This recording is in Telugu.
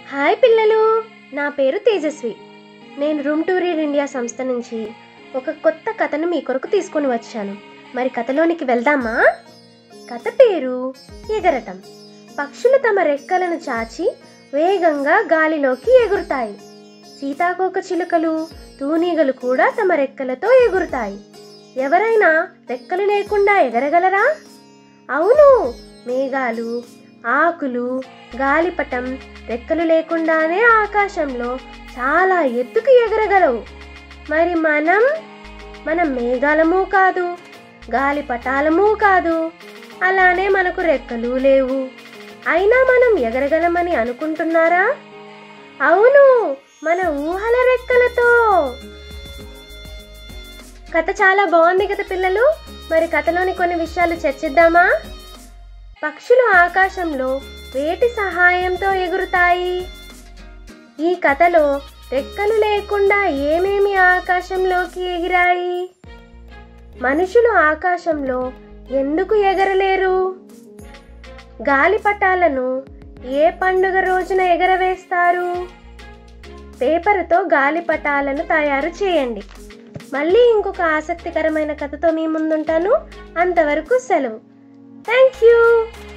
హాయ్ పిల్లలు నా పేరు తేజస్వి నేను రూమ్ టూర్ ఇన్ ఇండియా సంస్థ నుంచి ఒక కొత్త కథను మీ కొరకు తీసుకొని వచ్చాను మరి కథలోనికి వెళ్దామా కథ పేరు ఎగరటం పక్షులు తమ రెక్కలను చాచి వేగంగా గాలిలోకి ఎగురుతాయి సీతాకోక చిలుకలు తూనీగలు కూడా తమ రెక్కలతో ఎగురుతాయి ఎవరైనా రెక్కలు లేకుండా ఎగరగలరా అవును మేఘాలు ఆకులు గాలిపటం రెక్కలు లేకుండానే ఆకాశంలో చాలా ఎత్తుకు ఎగరగలవు మరి మనం మనం మేఘాలము కాదు గాలిపటాలము కాదు అలానే మనకు రెక్కలు లేవు అయినా మనం ఎగరగలమని అనుకుంటున్నారా అవును మన ఊహల రెక్కలతో కథ చాలా బాగుంది కదా పిల్లలు మరి కథలోని కొన్ని విషయాలు చర్చిద్దామా పక్షులు ఆకాశంలో వేటి సహాయంతో ఎగురుతాయి ఈ కథలో రెక్కలు లేకుండా ఏమేమి ఆకాశంలోకి ఎగిరాయి మనుషులు ఆకాశంలో ఎందుకు ఎగరలేరు గాలిపటాలను ఏ పండుగ రోజున ఎగరవేస్తారు పేపర్తో గాలిపటాలను తయారు చేయండి మళ్ళీ ఇంకొక ఆసక్తికరమైన కథతో మీ ముందుంటాను అంతవరకు సెలవు థ్యాంక్ యూ